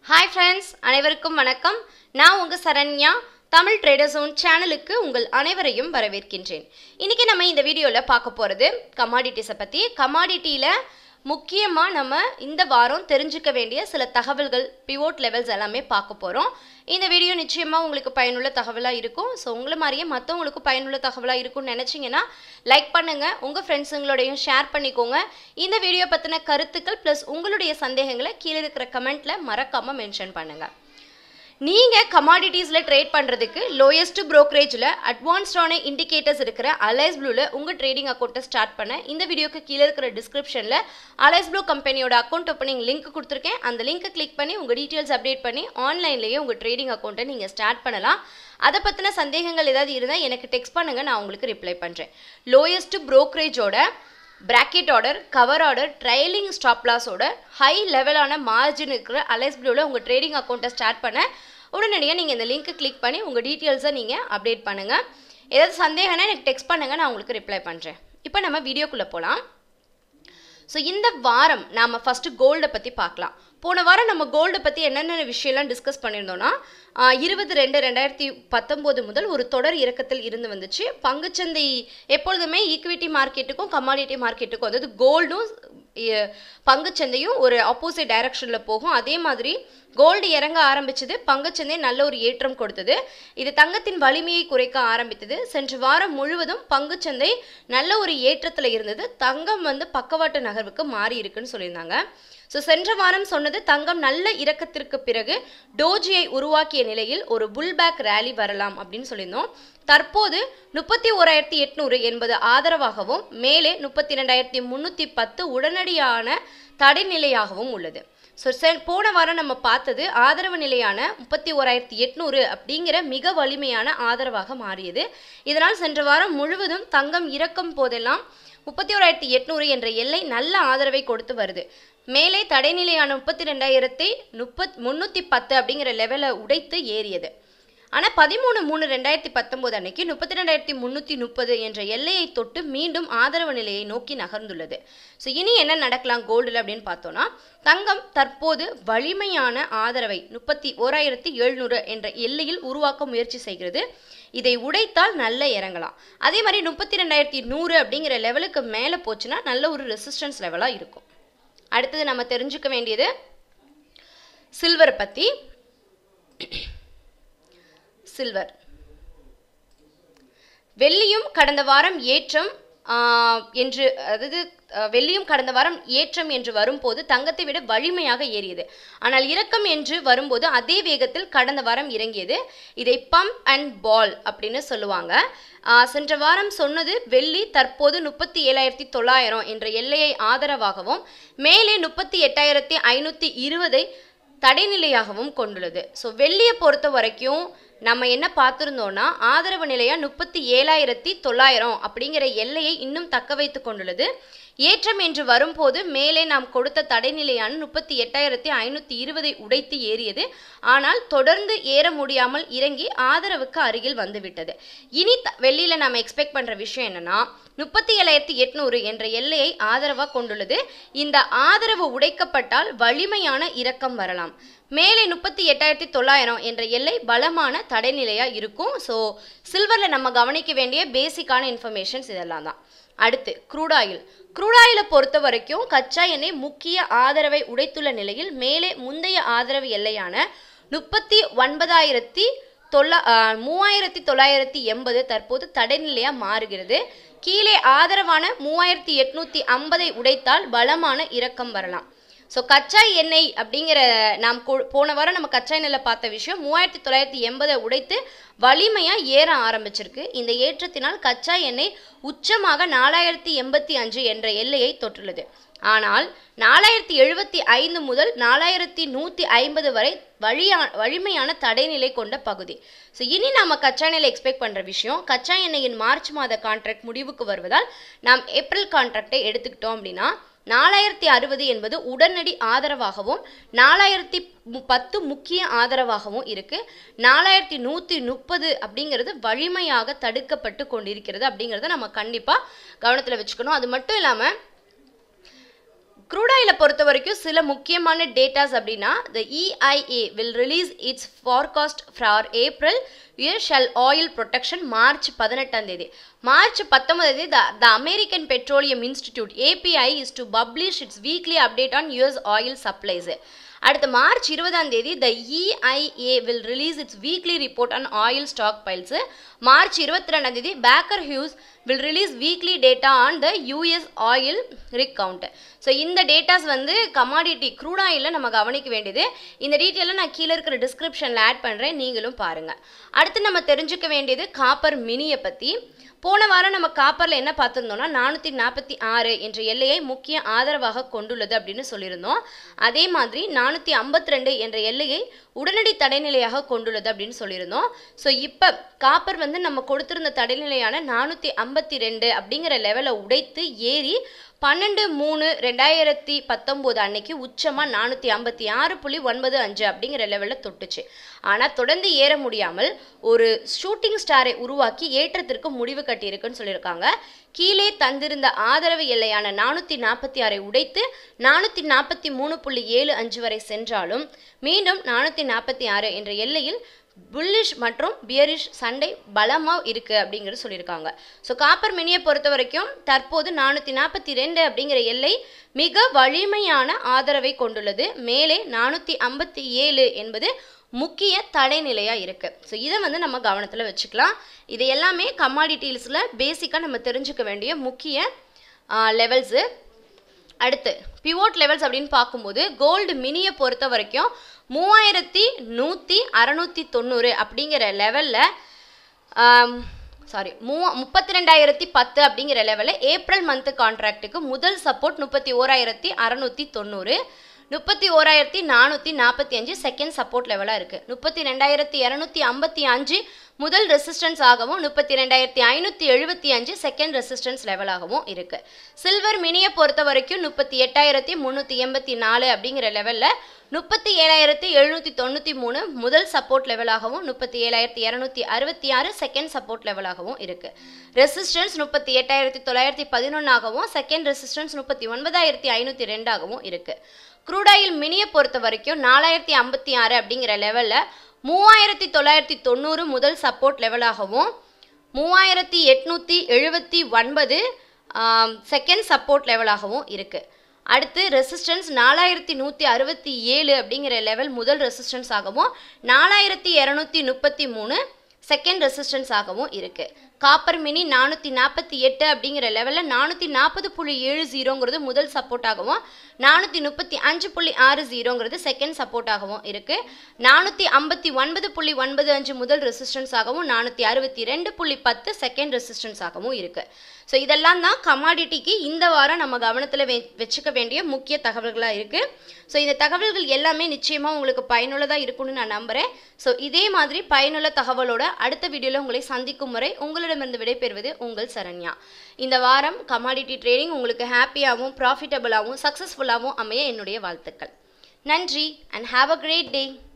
hi friends அனைவருக்கும் வணக்கம் நான் உங்கள் சரண்யா தமிழ் ட்ரேடர் ஜோன் சேனலுக்கு உங்கள் அனைவரையும் வரவேற்கின்றேன் இன்றைக்கி நம்ம இந்த வீடியோவில் பார்க்க போகிறது கமாடிட்டிஸை பற்றி கமாடிட்டியில் முக்கியமாக நம்ம இந்த வாரம் தெரிஞ்சுக்க வேண்டிய சில தகவல்கள் பிவோட் லெவல்ஸ் எல்லாமே பார்க்க போகிறோம் இந்த வீடியோ நிச்சயமாக உங்களுக்கு பயனுள்ள தகவலாக இருக்கும் ஸோ உங்களை மாதிரியே மற்றவங்களுக்கு பயனுள்ள தகவலாக இருக்கும்னு நினச்சிங்கன்னா லைக் பண்ணுங்கள் உங்கள் ஃப்ரெண்ட்ஸுங்களோடையும் ஷேர் பண்ணிக்கோங்க இந்த வீடியோ பற்றின கருத்துக்கள் ப்ளஸ் உங்களுடைய சந்தேகங்களை கீழே இருக்கிற கமெண்ட்டில் மறக்காமல் மென்ஷன் பண்ணுங்கள் நீங்கள் கமாடிட்டிஸில் ட்ரேட் பண்ணுறதுக்கு லோயஸ்ட் ப்ரோக்கரேஜில் அட்வான்ஸ்டான இண்டிகேட்டர்ஸ் இருக்கிற அலைஸ் ப்ளூவில் உங்கள் ட்ரேடிங் அக்கௌண்ட்டை ஸ்டார்ட் பண்ண இந்த வீடியோக்கு கீழே இருக்கிற டிஸ்கிரிப்ஷனில் அலைஸ் ப்ளூ கம்பெனியோட அக்கௌண்ட் ஓப்பனிங் லிங்க் கொடுத்துருக்கேன் அந்த லிங்க்கை கிளிக் பண்ணி உங்கள் டீட்டெயில்ஸ் அப்டேட் பண்ணி ஆன்லைன்லேயே உங்கள் ட்ரேடிங் அக்கௌண்ட்டை நீங்கள் ஸ்டார்ட் பண்ணலாம் அதை பற்றின சந்தேகங்கள் ஏதாவது இருந்தால் எனக்கு டெக்ஸ்ட் பண்ணுங்கள் நான் உங்களுக்கு ரிப்ளை பண்ணுறேன் லோயஸ்ட் ப்ரோக்கரேஜோட bracket order cover order trailing stop லாஸோட ஹை லெவலான மார்ஜின் இருக்கிற அலைஸ் ப்ளூவில் உங்கள் ட்ரேடிங் அக்கௌண்ட்டை ஸ்டார்ட் பண்ண உடனடியாக நீங்கள் இந்த லிங்க்கை கிளிக் பண்ணி உங்கள் டீட்டெயில்ஸை நீங்கள் அப்டேட் பண்ணுங்கள் ஏதாவது சந்தேகம்னா எனக்கு டெக்ஸ்ட் பண்ணுங்கள் நான் உங்களுக்கு ரிப்ளை பண்ணுறேன் இப்போ நம்ம வீடியோக்குள்ளே போகலாம் ஸோ இந்த வாரம் நாம் ஃபஸ்ட்டு கோல்டை பற்றி பார்க்கலாம் போன வாரம் நம்ம கோல்டை பற்றி என்னென்ன விஷயம்லாம் டிஸ்கஸ் பண்ணியிருந்தோம்னா இருபது ரெண்டு ரெண்டாயிரத்தி பத்தொம்போது முதல் ஒரு தொடர் இறக்கத்தில் இருந்து வந்துச்சு பங்குச்சந்தை எப்பொழுதுமே ஈக்விட்டி மார்க்கெட்டுக்கும் கமாடிட்டி மார்க்கெட்டுக்கும் அதாவது கோல்டும் பங்குச்சந்தையும் ஒரு ஆப்போசிட் டைரக்ஷனில் போகும் அதே மாதிரி கோல்டு இறங்க ஆரம்பிச்சது பங்குச்சந்தை நல்ல ஒரு ஏற்றம் கொடுத்தது இது தங்கத்தின் வலிமையை குறைக்க ஆரம்பித்தது சென்ற வாரம் முழுவதும் பங்குச்சந்தை நல்ல ஒரு ஏற்றத்தில் இருந்தது தங்கம் வந்து பக்கவாட்டு நகர்வுக்கு மாறி இருக்குன்னு சொல்லியிருந்தாங்க ஸோ சென்ற வாரம் சொன்னது தங்கம் நல்ல இறக்கத்திற்கு பிறகு டோஜியை உருவாக்கிய நிலையில் ஒரு புல்பேக் ரேலி வரலாம் அப்படின்னு சொல்லியிருந்தோம் தற்போது முப்பத்தி ஓராயிரத்தி எட்நூறு என்பது ஆதரவாகவும் மேலே முப்பத்தி ரெண்டாயிரத்தி முந்நூற்றி பத்து உடனடியான தடைநிலையாகவும் உள்ளது ஸோ போன வாரம் நம்ம பார்த்தது ஆதரவு நிலையான முப்பத்தி ஓராயிரத்தி எட்நூறு அப்படிங்கிற மிக வலிமையான ஆதரவாக மாறியது இதனால் சென்ற வாரம் முழுவதும் தங்கம் இறக்கும் போதெல்லாம் முப்பத்தி ஓராயிரத்தி எட்நூறு என்ற எல்லை நல்ல ஆதரவை கொடுத்து வருது மேலே தடைநிலையான முப்பத்தி ரெண்டாயிரத்தி முப்பத் முந்நூற்றி பத்து அப்படிங்கிற லெவலை உடைத்து ஏறியது ஆனால் பதிமூணு மூணு ரெண்டாயிரத்தி பத்தொம்போது அன்னைக்கு முப்பத்தி ரெண்டாயிரத்தி முந்நூற்றி முப்பது என்ற எல்லையை தொட்டு மீண்டும் ஆதரவு நிலையை நோக்கி நகர்ந்துள்ளது ஸோ இனி என்ன நடக்கலாம் கோல்டில் அப்படின்னு பார்த்தோன்னா தங்கம் தற்போது வலிமையான ஆதரவை முப்பத்தி ஓராயிரத்தி எழுநூறு என்ற எல்லையில் உருவாக்க முயற்சி செய்கிறது இதை உடைத்தால் நல்ல இறங்கலாம் அதே மாதிரி முப்பத்தி ரெண்டாயிரத்தி நூறு அப்படிங்கிற லெவலுக்கு மேலே போச்சுன்னா நல்ல ஒரு ரெசிஸ்டன்ஸ் லெவலாக இருக்கும் அடுத்தது நம்ம தெரிஞ்சுக்க வேண்டியது சில்வர் பற்றி சில்வர் வெள்ளியும் கடந்த வாரம் ஏற்றம் என்று அதாவது வெள்ளியும் கடந்த வாரம் ஏற்றம் என்று வரும்போது தங்கத்தை விட வலிமையாக ஏறியது ஆனால் இறக்கம் என்று வரும்போது அதே வேகத்தில் கடந்த வாரம் இறங்கியது இதை பம்ப் அண்ட் பால் அப்படின்னு சொல்லுவாங்க சென்ற வாரம் சொன்னது வெள்ளி தற்போது முப்பத்தி ஏழாயிரத்தி தொள்ளாயிரம் என்ற எல்லையை ஆதரவாகவும் மேலே முப்பத்தி எட்டாயிரத்தி ஐநூற்றி இருபதை தடைநிலையாகவும் கொண்டுள்ளது ஸோ வெள்ளியை பொறுத்த வரைக்கும் நம்ம என்ன பார்த்துருந்தோம்னா ஆதரவு நிலையாக முப்பத்தி ஏழாயிரத்தி தொள்ளாயிரம் அப்படிங்கிற எல்லையை இன்னும் தக்க வைத்து கொண்டுள்ளது ஏற்றம் என்று வரும்போது மேலே நாம் கொடுத்த தடைநிலையான முப்பத்தி எட்டாயிரத்தி ஐநூற்றி இருபதை உடைத்து ஏறியது ஆனால் தொடர்ந்து ஏற முடியாமல் இறங்கி ஆதரவுக்கு அருகில் வந்துவிட்டது இனி வெள்ளியில் நம்ம எக்ஸ்பெக்ட் பண்ணுற விஷயம் என்னன்னா முப்பத்தி ஏழாயிரத்தி எட்நூறு என்ற எல்லையை ஆதரவாக கொண்டுள்ளது இந்த ஆதரவு உடைக்கப்பட்டால் வலிமையான இறக்கம் வரலாம் மேலே முப்பத்தி எட்டாயிரத்தி தொள்ளாயிரம் என்ற எல்லை பலமான தடைநிலையாக இருக்கும் ஸோ சில்வரில் நம்ம கவனிக்க வேண்டிய பேசிக்கான இன்ஃபர்மேஷன்ஸ் இதெல்லாம் தான் அடுத்து க்ரூட் ஆயில் க்ரூட் ஆயிலை பொறுத்த வரைக்கும் கச்சா எண்ணெய் முக்கிய ஆதரவை உடைத்துள்ள நிலையில் மேலே முந்தைய ஆதரவு எல்லையான முப்பத்தி ஒன்பதாயிரத்தி தொள்ளா மூவாயிரத்தி தொள்ளாயிரத்தி எண்பது தற்போது தடைநிலையாக மாறுகிறது கீழே ஆதரவான மூவாயிரத்தி எட்நூற்றி ஐம்பதை உடைத்தால் பலமான இறக்கம் வரலாம் ஸோ கச்சா எண்ணெய் அப்படிங்கிற நாம் போன வாரம் நம்ம கச்சா எண்ணெயில் பார்த்த விஷயம் மூவாயிரத்தி தொள்ளாயிரத்தி எண்பதை உடைத்து வலிமையாக ஏற ஆரம்பிச்சிருக்கு இந்த ஏற்றத்தினால் கச்சா எண்ணெய் உச்சமாக நாலாயிரத்தி எண்பத்தி அஞ்சு என்ற எல்லையை தொற்றுள்ளது ஆனால் நாலாயிரத்தி எழுபத்தி ஐந்து முதல் நாலாயிரத்தி நூற்றி ஐம்பது வரை வழியா வலிமையான தடைநிலை கொண்ட பகுதி ஸோ இனி நம்ம கச்சா எண்ணெயில் எக்ஸ்பெக்ட் பண்ணுற விஷயம் கச்சா எண்ணெயின் மார்ச் மாத கான்ட்ராக்ட் முடிவுக்கு வருவதால் நாம் ஏப்ரல் கான்ட்ராக்டை எடுத்துக்கிட்டோம் அப்படின்னா நாலாயிரத்தி அறுபது என்பது உடனடி ஆதரவாகவும் நாலாயிரத்தி பத்து முக்கிய ஆதரவாகவும் இருக்கு நாலாயிரத்தி நூற்றி முப்பது அப்படிங்கிறது வலிமையாக தடுக்கப்பட்டு கொண்டிருக்கிறது அப்படிங்கிறத நம்ம கண்டிப்பாக கவனத்தில் வச்சுக்கணும் அது மட்டும் இல்லாமல் க்ரூட் ஆயிலை பொறுத்த வரைக்கும் சில முக்கியமான டேட்டாஸ் அப்படின்னா the EIA will release its forecast for April year shale oil production March பதினெட்டாம் தேதி மார்ச் பத்தொன்பதாம் தேதி the American Petroleum Institute API is to publish its weekly update on US oil supplies அடுத்த மார்ச் இருபதாம் தேதி the EIA will release its weekly report on oil stockpiles March இருபத்தி ரெண்டாம் தேதி Baker Hughes will release weekly data on the US oil rig count so இந்த datas வந்து commodity crude ஆயிலில் நம்ம கவனிக்க வேண்டியது இந்த டீட்டெயிலை நான் கீழே இருக்கிற டிஸ்கிரிப்ஷனில் ஆட் பண்ணுறேன் நீங்களும் பாருங்கள் அடுத்து நம்ம தெரிஞ்சுக்க வேண்டியது காப்பர் மினியை பற்றி போன வாரம் நம்ம காப்பரில் என்ன பார்த்துருந்தோம்னா நானூற்றி நாற்பத்தி ஆறு என்ற எல்லையை முக்கிய ஆதரவாக கொண்டுள்ளது அப்படின்னு சொல்லியிருந்தோம் அதே மாதிரி நானூற்றி ஐம்பத்தி ரெண்டு என்ற எல்லையை உடனடி தடைநிலையாக கொண்டுள்ளது அப்படின்னு சொல்லியிருந்தோம் ஸோ இப்போ காப்பர் வந்து நம்ம கொடுத்திருந்த தடைநிலையான நானூற்றி ஐம்பத்தி ரெண்டு அப்படிங்கிற லெவலை உடைத்து ஏறி பன்னெண்டு மூணு ரெண்டாயிரத்தி பத்தொம்போது அன்னைக்கு உச்சமாக நானூற்றி ஐம்பத்தி ஆறு புள்ளி ஒன்பது அஞ்சு அப்படிங்கிற லெவலில் தொட்டுச்சு ஆனால் தொடர்ந்து ஏற முடியாமல் ஒரு ஷூட்டிங் ஸ்டாரை உருவாக்கி ஏற்றத்திற்கு முடிவு கட்டியிருக்குன்னு சொல்லியிருக்காங்க கீழே தந்திருந்த ஆதரவு எல்லையான நானூற்றி நாற்பத்தி ஆறை உடைத்து நானூற்றி நாற்பத்தி மூணு புள்ளி ஏழு அஞ்சு வரை சென்றாலும் மீண்டும் நானூற்றி நாற்பத்தி ஆறு என்ற எல்லையில் புல்லிஷ் மற்றும் பியரிஷ் சண்டை பலமாக இருக்குது அப்படிங்கிறது சொல்லியிருக்காங்க ஸோ காப்பர் மினியை பொறுத்த வரைக்கும் தற்போது நானூற்றி நாற்பத்தி ரெண்டு அப்படிங்கிற எல்லை மிக வலிமையான ஆதரவை கொண்டுள்ளது மேலே நானூற்றி ஐம்பத்தி ஏழு என்பது முக்கிய தடைநிலையாக இருக்குது ஸோ இதை வந்து நம்ம கவனத்தில் வச்சுக்கலாம் இது எல்லாமே கமாடிட்டிஸில் பேசிக்காக நம்ம தெரிஞ்சுக்க வேண்டிய முக்கிய லெவல்ஸு அடுத்து பிவோட் லெவல்ஸ் அப்படின்னு பார்க்கும்போது கோல்டு மினியை பொறுத்த வரைக்கும் மூவாயிரத்தி நூற்றி அறநூற்றி தொண்ணூறு அப்படிங்கிற லெவலில் சாரி மூ முப்பத்தி ரெண்டாயிரத்தி பத்து அப்படிங்கிற லெவலில் ஏப்ரல் மந்த்து கான்ட்ராக்ட்டுக்கு முதல் சப்போர்ட் முப்பத்தி ஓராயிரத்தி அறநூற்றி தொண்ணூறு முப்பத்தி ஓராயிரத்தி நானூற்றி நாற்பத்தி அஞ்சு செகண்ட் சப்போர்ட் லெவலாக இருக்குது முப்பத்தி ரெண்டாயிரத்தி இரநூத்தி ஐம்பத்தி அஞ்சு முதல் ரெசிஸ்டன்ஸ் ஆகவும் முப்பத்தி ரெண்டாயிரத்தி ஐநூற்றி எழுபத்தி அஞ்சு செகண்ட் ரெசிஸ்டன்ஸ் லெவலாகவும் இருக்குது சில்வர் மினியை பொறுத்த வரைக்கும் முப்பத்தி எட்டாயிரத்தி முந்நூற்றி எண்பத்தி நாலு அப்படிங்கிற லெவலில் முப்பத்தி ஏழாயிரத்தி எழுநூற்றி தொண்ணூற்றி மூணு முதல் சப்போர்ட் லெவலாகவும் முப்பத்தி ஏழாயிரத்தி இரநூத்தி அறுபத்தி ஆறு செகண்ட் சப்போர்ட் லெவலாகவும் இருக்குது ரெசிஸ்டன்ஸ் முப்பத்தி எட்டாயிரத்தி தொள்ளாயிரத்தி பதினொன்றாகவும் செகண்ட் ரெசிஸ்டன்ஸ் முப்பத்தி ஒன்பதாயிரத்தி ஐநூற்றி ரெண்டாகவும் இருக்குது க்ரூடாயில் மினியை பொறுத்த வரைக்கும் நாலாயிரத்தி ஐம்பத்தி ஆறு அப்படிங்கிற லெவலில் மூவாயிரத்தி தொள்ளாயிரத்தி தொண்ணூறு முதல் சப்போர்ட் லெவலாகவும் மூவாயிரத்தி எட்நூற்றி எழுபத்தி ஒன்பது செகண்ட் சப்போர்ட் லெவலாகவும் இருக்குது அடுத்து ரெசிஸ்டன்ஸ் நாலாயிரத்தி நூற்றி அறுபத்தி ஏழு அப்படிங்கிற லெவல் முதல் ரெசிஸ்டன்ஸ் ஆகவும் நாலாயிரத்தி இரநூத்தி முப்பத்தி மூணு செகண்ட் ரெசிஸ்டன்ஸ் ஆகவும் இருக்குது காப்பர் மினி நானூற்றி நாற்பத்தி எட்டு அப்படிங்கிற லெவலில் நானூற்றி நாற்பது புள்ளி ஏழு ஜீரோங்கிறது முதல் சப்போர்ட்டாகவும் நானூற்றி முப்பத்தி அஞ்சு புள்ளி ஆறு ஜீரோங்கிறது செகண்ட் சப்போர்ட்டாகவும் இருக்குது நானூற்றி ஐம்பத்தி ஒன்பது புள்ளி ஒன்பது அஞ்சு முதல் ரெசிஸ்டன்ஸ் ஆகவும் நானூற்றி அறுபத்தி ரெண்டு புள்ளி பத்து செகண்ட் ரெசிஸ்டன்ஸ் ஆகவும் இருக்குது ஸோ இதெல்லாம் தான் கமாடிட்டிக்கு இந்த வாரம் நம்ம கவனத்தில் வெ வச்சுக்க வேண்டிய முக்கிய தகவல்களாக இருக்குது ஸோ இந்த தகவல்கள் எல்லாமே நிச்சயமாக உங்களுக்கு பயனுள்ளதாக இருக்கும்னு நான் நம்புகிறேன் ஸோ இதே மாதிரி பயனுள்ள தகவலோட அடுத்த வீடியோவில் உங்களை சந்திக்கும் முறை உங்களிடமிருந்து விடைபெறுவது உங்கள் சரண்யா இந்த வாரம் கமாடிட்டி ட்ரேடிங் உங்களுக்கு ஹாப்பியாகவும் ப்ராஃபிட்டபுளாகவும் சக்ஸஸ்ஃபுல்லாகவும் அமைய என்னுடைய வாழ்த்துக்கள் நன்றி and have a great day